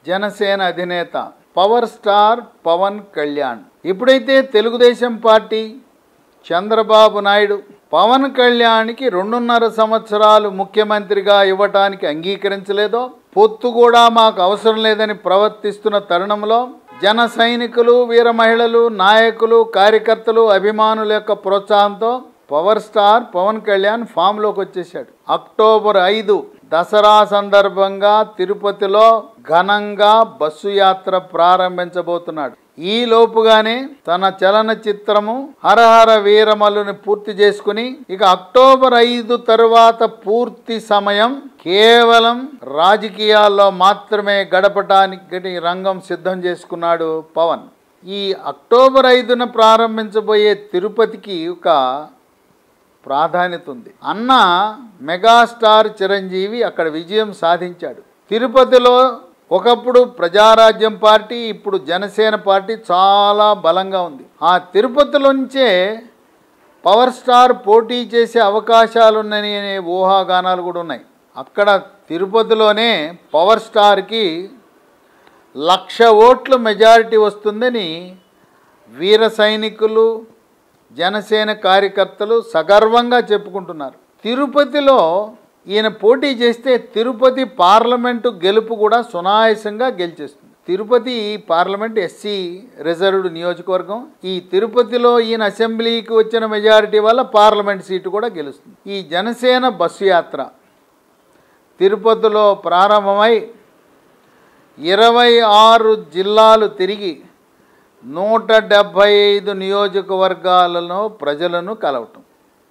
జనసేన అధినేత power star Pavan Kalyan ఇప్పుడైతే Telugu Desam party Chandrababu Naidu Pavan కళ్యాణ్కి రెండున్నర సంవత్సరాలు ముఖ్యమంత్రిగా ఇవ్వటానికి అంగీకరించలేదో పొత్తు కూడా మాకు అవసరం లేదని ప్రవర్తిస్తున్న తరుణంలో జన సైనికులు వీర మహిళలు నాయకులు కార్యకర్తలు అభిమానుల యొక్క ప్రోత్సాహంతో పవర్ స్టార్ పవన్ కళ్యాణ్ ఫామ్లోకి వచ్చేసాడు అక్టోబర్ ఐదు దసరా సందర్భంగా తిరుపతిలో ఘనంగా బస్సు యాత్ర ప్రారంభించబోతున్నాడు ఈ లోపుగానే తన చలనచిత్రము హరహర వీరమల్లుని పూర్తి చేసుకుని ఇక అక్టోబర్ ఐదు తరువాత పూర్తి సమయం కేవలం రాజకీయాల్లో మాత్రమే గడపటానికి రంగం సిద్ధం చేసుకున్నాడు పవన్ ఈ అక్టోబర్ ఐదున ప్రారంభించబోయే తిరుపతికి ఒక ప్రాధాన్యత ఉంది అన్న మెగాస్టార్ చిరంజీవి అక్కడ విజయం సాధించాడు తిరుపతిలో ఒకప్పుడు ప్రజారాజ్యం పార్టీ ఇప్పుడు జనసేన పార్టీ చాలా బలంగా ఉంది ఆ తిరుపతిలోంచే పవర్ స్టార్ పోటీ చేసే అవకాశాలున్నాయని అనే ఊహాగానాలు కూడా ఉన్నాయి అక్కడ తిరుపతిలోనే పవర్ స్టార్కి లక్ష ఓట్ల మెజారిటీ వస్తుందని వీర సైనికులు జనసేన కార్యకర్తలు సగర్వంగా చెప్పుకుంటున్నారు తిరుపతిలో ఈయన పోటీ చేస్తే తిరుపతి పార్లమెంటు గెలుపు కూడా సునాయాసంగా గెలిచేస్తుంది తిరుపతి పార్లమెంట్ ఎస్సీ రిజర్వ్డ్ నియోజకవర్గం ఈ తిరుపతిలో ఈయన అసెంబ్లీకి వచ్చిన మెజారిటీ వల్ల పార్లమెంట్ సీటు కూడా గెలుస్తుంది ఈ జనసేన బస్సు యాత్ర తిరుపతిలో ప్రారంభమై ఇరవై ఆరు జిల్లాలు తిరిగి నూట డెబ్భై ఐదు నియోజకవర్గాలలో ప్రజలను కలవటం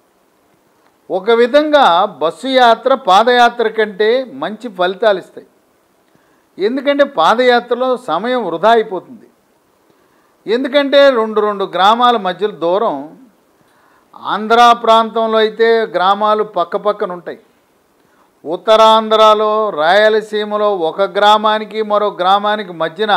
ఒక విధంగా బస్సు యాత్ర పాదయాత్ర కంటే మంచి ఫలితాలు ఇస్తాయి ఎందుకంటే పాదయాత్రలో సమయం వృధా అయిపోతుంది ఎందుకంటే రెండు రెండు గ్రామాల మధ్యలో దూరం ఆంధ్ర ప్రాంతంలో అయితే గ్రామాలు పక్క పక్కన ఉంటాయి ఉత్తరాంధ్రలో రాయలసీమలో ఒక గ్రామానికి మరో గ్రామానికి మధ్యన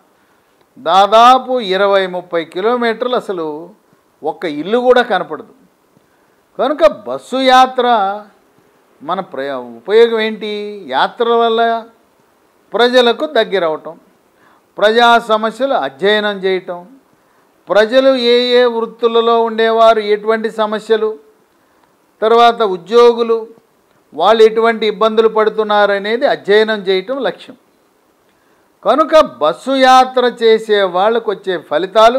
దాదాపు ఇరవై ముప్పై కిలోమీటర్లు అసలు ఒక్క ఇల్లు కూడా కనపడదు కనుక బస్సు యాత్ర మన ప్ర ఉపయోగం ఏంటి యాత్ర వల్ల ప్రజలకు దగ్గర అవటం ప్రజా సమస్యలు అధ్యయనం చేయటం ప్రజలు ఏ ఏ వృత్తులలో ఉండేవారు ఎటువంటి సమస్యలు తర్వాత ఉద్యోగులు వాళ్ళు ఎటువంటి ఇబ్బందులు పడుతున్నారు అనేది అధ్యయనం చేయటం లక్ష్యం కనుక బస్సు యాత్ర చేసే వాళ్ళకు వచ్చే ఫలితాలు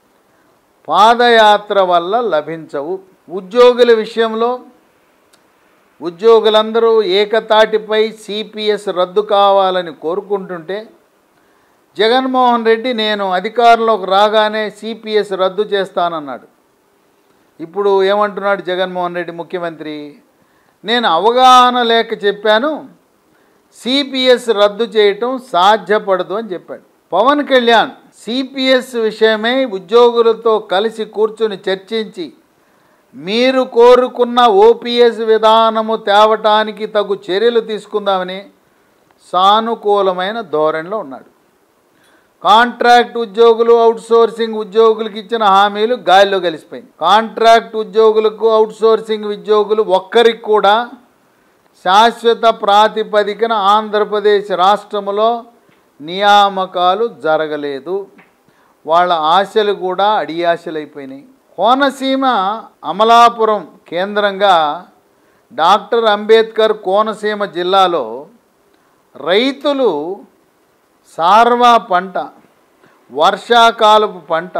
పాదయాత్ర వల్ల లభించవు ఉద్యోగుల విషయంలో ఉద్యోగులందరూ ఏకతాటిపై సిపిఎస్ రద్దు కావాలని కోరుకుంటుంటే జగన్మోహన్ రెడ్డి నేను అధికారంలోకి రాగానే సిపిఎస్ రద్దు చేస్తానన్నాడు ఇప్పుడు ఏమంటున్నాడు జగన్మోహన్ రెడ్డి ముఖ్యమంత్రి నేను అవగాహన లేక చెప్పాను సిపిఎస్ రద్దు చేయటం సాధ్యపడదు అని చెప్పాడు పవన్ కళ్యాణ్ సిపిఎస్ విషయమై ఉద్యోగులతో కలిసి కూర్చుని చర్చించి మీరు కోరుకున్న ఓపీఎస్ విధానము తేవటానికి తగు చర్యలు తీసుకుందామని సానుకూలమైన ధోరణిలో ఉన్నాడు కాంట్రాక్ట్ ఉద్యోగులు అవుట్సోర్సింగ్ ఉద్యోగులకు ఇచ్చిన హామీలు గాలిలో కలిసిపోయింది కాంట్రాక్ట్ ఉద్యోగులకు అవుట్సోర్సింగ్ ఉద్యోగులు ఒక్కరికి కూడా శాశ్వత ప్రాతిపదికన ఆంధ్రప్రదేశ్ రాష్ట్రంలో నియామకాలు జరగలేదు వాళ్ళ ఆశలు కూడా అడియాశలైపోయినాయి కోనసీమ అమలాపురం కేంద్రంగా డాక్టర్ అంబేద్కర్ కోనసీమ జిల్లాలో రైతులు సార్వా పంట వర్షాకాలపు పంట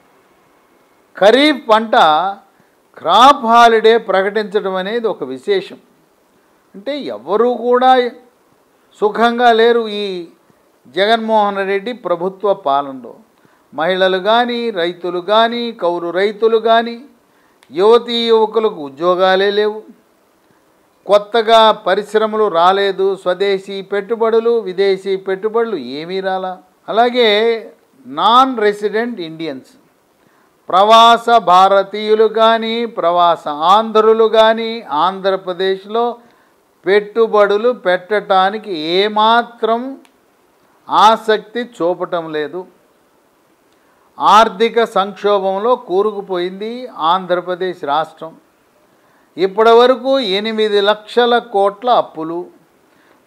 ఖరీఫ్ పంట క్రాప్ హాలిడే ప్రకటించడం అనేది ఒక విశేషం అంటే ఎవరు కూడా సుఖంగా లేరు ఈ జగన్మోహన్ రెడ్డి ప్రభుత్వ పాలనలో మహిళలు కానీ రైతులు కానీ కౌలు రైతులు కానీ యువతీ యువకులకు ఉద్యోగాలే లేవు కొత్తగా పరిశ్రమలు రాలేదు స్వదేశీ పెట్టుబడులు విదేశీ పెట్టుబడులు ఏమీ రాలా అలాగే నాన్ రెసిడెంట్ ఇండియన్స్ ప్రవాస భారతీయులు కానీ ప్రవాస ఆంధ్రులు కానీ ఆంధ్రప్రదేశ్లో పెట్టుబడులు పెట్టడానికి ఏమాత్రం ఆసక్తి చూపటం లేదు ఆర్థిక సంక్షోభంలో కూరుకుపోయింది ఆంధ్రప్రదేశ్ రాష్ట్రం ఇప్పటి వరకు ఎనిమిది లక్షల కోట్ల అప్పులు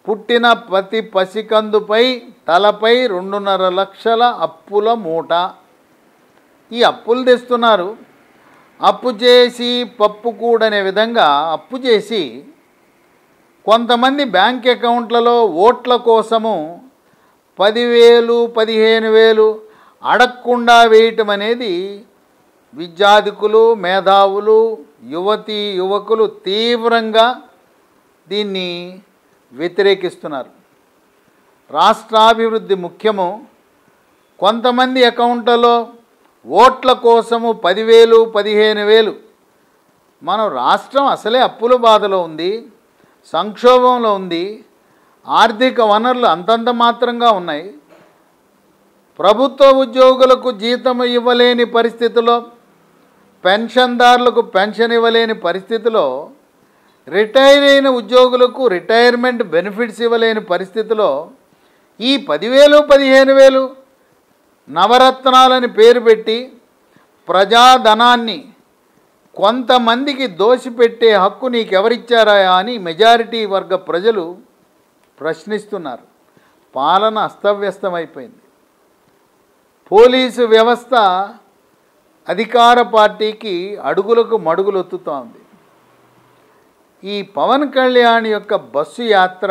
పుట్టిన ప్రతి పసికందుపై తలపై రెండున్నర లక్షల అప్పుల మూట ఈ అప్పులు తెస్తున్నారు అప్పు చేసి పప్పు కూడనే విధంగా అప్పు చేసి కొంతమంది బ్యాంక్ అకౌంట్లలో ఓట్ల కోసము పదివేలు పదిహేను వేలు అడగకుండా వేయటం అనేది విద్యాధికులు మేధావులు యువతి యువకులు తీవ్రంగా దీన్ని వ్యతిరేకిస్తున్నారు రాష్ట్రాభివృద్ధి ముఖ్యము కొంతమంది అకౌంట్లలో ఓట్ల కోసము పదివేలు పదిహేను వేలు మనం రాష్ట్రం అసలే అప్పుల బాధలో ఉంది సంక్షోభంలో ఉంది ఆర్థిక వనరులు అంతంత మాత్రంగా ఉన్నాయి ప్రభుత్వ ఉద్యోగులకు జీతం ఇవ్వలేని పరిస్థితిలో పెన్షన్దారులకు పెన్షన్ ఇవ్వలేని పరిస్థితిలో రిటైర్ అయిన ఉద్యోగులకు రిటైర్మెంట్ బెనిఫిట్స్ ఇవ్వలేని పరిస్థితిలో ఈ పదివేలు పదిహేను వేలు నవరత్నాలని పేరు పెట్టి ప్రజాధనాన్ని కొంతమందికి దోసిపెట్టే హక్కు నీకెవరిచ్చారా అని మెజారిటీ వర్గ ప్రజలు ప్రశ్నిస్తున్నారు పాలన అస్తవ్యస్తమైపోయింది పోలీసు వ్యవస్థ అధికార పార్టీకి అడుగులకు మడుగులు ఒత్తుతోంది ఈ పవన్ కళ్యాణ్ యొక్క బస్సు యాత్ర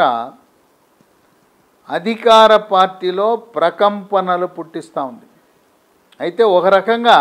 అధికార పార్టీలో ప్రకంపనలు పుట్టిస్తూ ఉంది అయితే ఒక రకంగా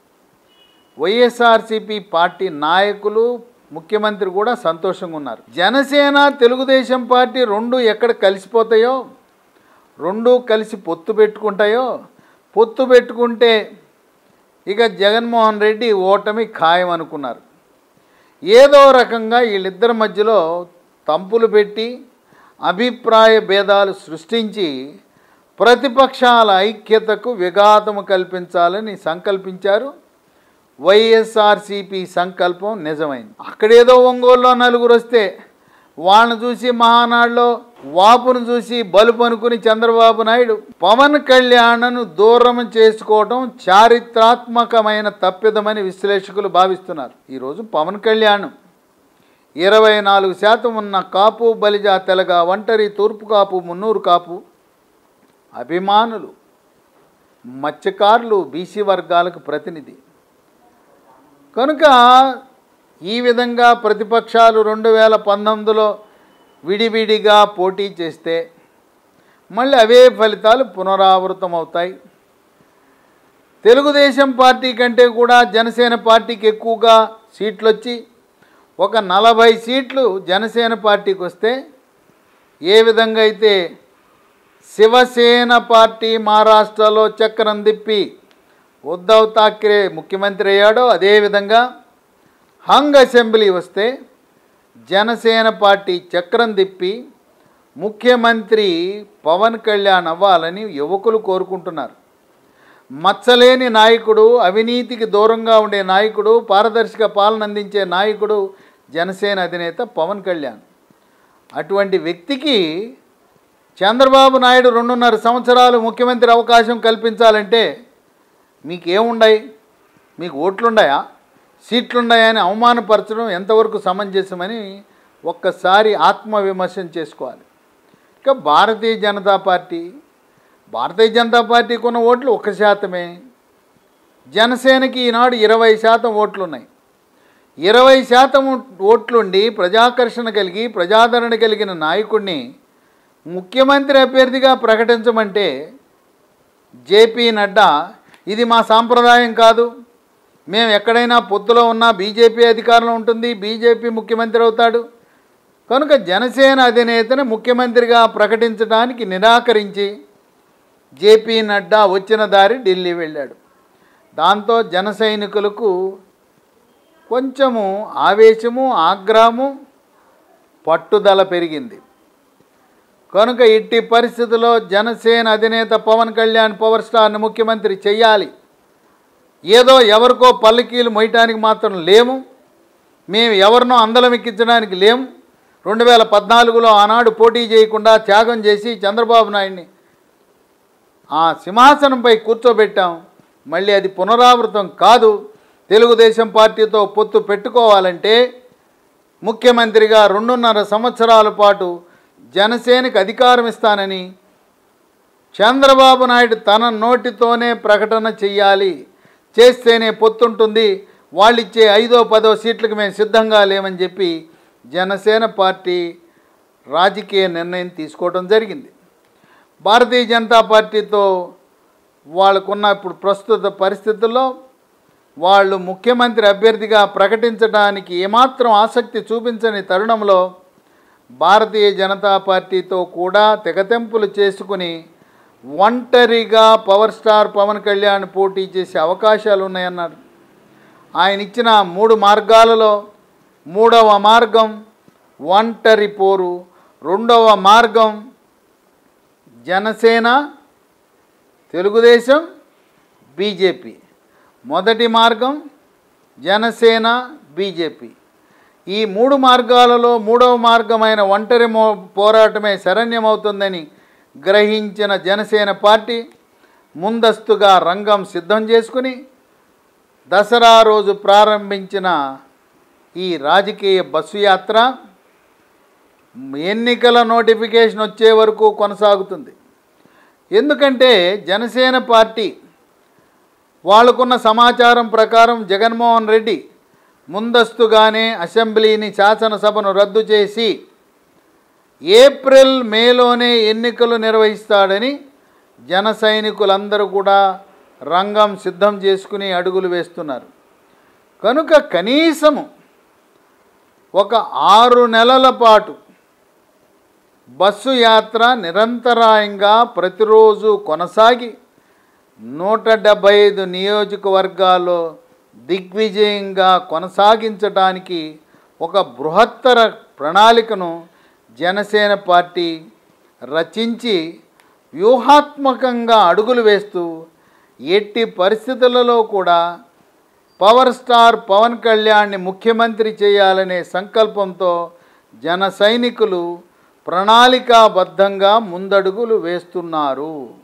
వైఎస్ఆర్సిపి పార్టీ నాయకులు ముఖ్యమంత్రి కూడా సంతోషంగా ఉన్నారు జనసేన తెలుగుదేశం పార్టీ రెండు ఎక్కడ కలిసిపోతాయో రెండు కలిసి పొత్తు పెట్టుకుంటాయో పొత్తు పెట్టుకుంటే ఇక జగన్మోహన్ రెడ్డి ఓటమి ఖాయం అనుకున్నారు ఏదో రకంగా వీళ్ళిద్దరి మధ్యలో తంపులు పెట్టి అభిప్రాయ భేదాలు సృష్టించి ప్రతిపక్షాల ఐక్యతకు విఘాతము కల్పించాలని సంకల్పించారు వైఎస్ఆర్సిపి సంకల్పం నిజమైంది అక్కడేదో ఒంగోలులో నలుగురు వస్తే వాళ్ళని చూసి మహానాడులో వాపును చూసి బలుపు అనుకుని చంద్రబాబు నాయుడు పవన్ కళ్యాణ్ను దూరం చేసుకోవడం చారిత్రాత్మకమైన తప్పిదమని విశ్లేషకులు భావిస్తున్నారు ఈరోజు పవన్ కళ్యాణ్ ఇరవై నాలుగు శాతం ఉన్న కాపు బలిజ తెలగ ఒంటరి తూర్పు కాపు మున్నూరు కాపు అభిమానులు మత్స్యకారులు బీసీ వర్గాలకు ప్రతినిధి కనుక ఈ విధంగా ప్రతిపక్షాలు రెండు వేల పంతొమ్మిదిలో విడివిడిగా పోటీ చేస్తే మళ్ళీ అవే ఫలితాలు పునరావృతం అవుతాయి తెలుగుదేశం పార్టీ కంటే కూడా జనసేన పార్టీకి ఎక్కువగా సీట్లు వచ్చి ఒక నలభై సీట్లు జనసేన పార్టీకి వస్తే ఏ విధంగా అయితే శివసేన పార్టీ మహారాష్ట్రలో చక్రం తిప్పి ఉద్ధవ్ ఠాక్రే ముఖ్యమంత్రి అయ్యాడో అదేవిధంగా హంగ్ అసెంబ్లీ వస్తే జనసేన పార్టీ చక్రం తిప్పి ముఖ్యమంత్రి పవన్ కళ్యాణ్ అవ్వాలని యువకులు కోరుకుంటున్నారు మచ్చలేని నాయకుడు అవినీతికి దూరంగా ఉండే నాయకుడు పారదర్శక పాలన అందించే నాయకుడు జనసేన అధినేత పవన్ కళ్యాణ్ అటువంటి వ్యక్తికి చంద్రబాబు నాయుడు రెండున్నర సంవత్సరాలు ముఖ్యమంత్రి అవకాశం కల్పించాలంటే మీకేముండయి మీకు ఓట్లుండయా సీట్లున్నాయా అని అవమానపరచడం ఎంతవరకు సమంజసమని ఒక్కసారి ఆత్మవిమర్శన చేసుకోవాలి ఇక భారతీయ జనతా పార్టీ భారతీయ జనతా పార్టీకి ఉన్న ఓట్లు ఒక శాతమే జనసేనకి ఈనాడు ఇరవై శాతం ఓట్లున్నాయి ఇరవై శాతం ఓట్లుండి ప్రజాకర్షణ కలిగి ప్రజాదరణ కలిగిన నాయకుడిని ముఖ్యమంత్రి అభ్యర్థిగా ప్రకటించమంటే జేపీ నడ్డా ఇది మా సాంప్రదాయం కాదు మేము ఎక్కడైనా పొత్తులో ఉన్నా బీజేపీ అధికారంలో ఉంటుంది బీజేపీ ముఖ్యమంత్రి అవుతాడు కనుక జనసేన అధినేతను ముఖ్యమంత్రిగా ప్రకటించడానికి నిరాకరించి జేపీ నడ్డా వచ్చిన దారి ఢిల్లీ వెళ్ళాడు దాంతో జన సైనికులకు కొంచెము ఆవేశము ఆగ్రహము పట్టుదల పెరిగింది కనుక ఇట్టి పరిస్థితుల్లో జనసేన అధినేత పవన్ కళ్యాణ్ పవర్ స్టార్ని ముఖ్యమంత్రి చెయ్యాలి ఏదో ఎవరికో పల్లకీలు మొయ్యటానికి మాత్రం లేము మేము ఎవరినో అందలం ఎక్కించడానికి లేము రెండు వేల పద్నాలుగులో ఆనాడు పోటీ చేయకుండా త్యాగం చేసి చంద్రబాబు నాయుడిని ఆ సింహాసనంపై కూర్చోబెట్టాం మళ్ళీ అది పునరావృతం కాదు తెలుగుదేశం పార్టీతో పొత్తు పెట్టుకోవాలంటే ముఖ్యమంత్రిగా రెండున్నర సంవత్సరాల పాటు జనసేనకు అధికారం ఇస్తానని చంద్రబాబు నాయుడు తన నోటితోనే ప్రకటన చెయ్యాలి చేస్తేనే పొత్తుంటుంది వాళ్ళు ఇచ్చే ఐదో పదో సీట్లకు మేము సిద్ధంగా లేమని చెప్పి జనసేన పార్టీ రాజకీయ నిర్ణయం తీసుకోవడం జరిగింది భారతీయ జనతా పార్టీతో వాళ్ళకున్న ఇప్పుడు ప్రస్తుత పరిస్థితుల్లో వాళ్ళు ముఖ్యమంత్రి అభ్యర్థిగా ప్రకటించడానికి ఏమాత్రం ఆసక్తి చూపించని తరుణంలో భారతీయ జనతా పార్టీతో కూడా తెగతెంపులు చేసుకుని ఒంటరిగా పవర్ స్టార్ పవన్ కళ్యాణ్ పోటీ చేసే అవకాశాలు ఉన్నాయన్నారు ఆయన ఇచ్చిన మూడు మార్గాలలో మూడవ మార్గం ఒంటరి పోరు రెండవ మార్గం జనసేన తెలుగుదేశం బీజేపీ మొదటి మార్గం జనసేన బీజేపీ ఈ మూడు మార్గాలలో మూడవ మార్గమైన ఒంటరి మో పోరాటమే శరణ్యమవుతుందని గ్రహించిన జనసేన పార్టీ ముందస్తుగా రంగం సిద్ధం చేసుకుని దసరా రోజు ప్రారంభించిన ఈ రాజకీయ బస్సు యాత్ర ఎన్నికల నోటిఫికేషన్ వచ్చే వరకు కొనసాగుతుంది ఎందుకంటే జనసేన పార్టీ వాళ్ళకున్న సమాచారం ప్రకారం జగన్మోహన్ రెడ్డి ముందస్తుగానే అసెంబ్లీని శాసనసభను రద్దు చేసి ఏప్రిల్ మేలోనే ఎన్నికలు నిర్వహిస్తాడని జన సైనికులందరూ కూడా రంగం సిద్ధం చేసుకుని అడుగులు వేస్తున్నారు కనుక కనీసము ఒక ఆరు నెలల పాటు బస్సు యాత్ర నిరంతరాయంగా ప్రతిరోజు కొనసాగి నూట డెబ్భై ఐదు నియోజకవర్గాల్లో దిగ్విజయంగా కొనసాగించడానికి ఒక బృహత్తర ప్రణాళికను జనసేన పార్టీ రచించి వ్యూహాత్మకంగా అడుగులు వేస్తూ ఎట్టి పరిస్థితులలో కూడా పవర్ స్టార్ పవన్ కళ్యాణ్ని ముఖ్యమంత్రి చేయాలనే సంకల్పంతో జన సైనికులు ప్రణాళికాబద్ధంగా ముందడుగులు వేస్తున్నారు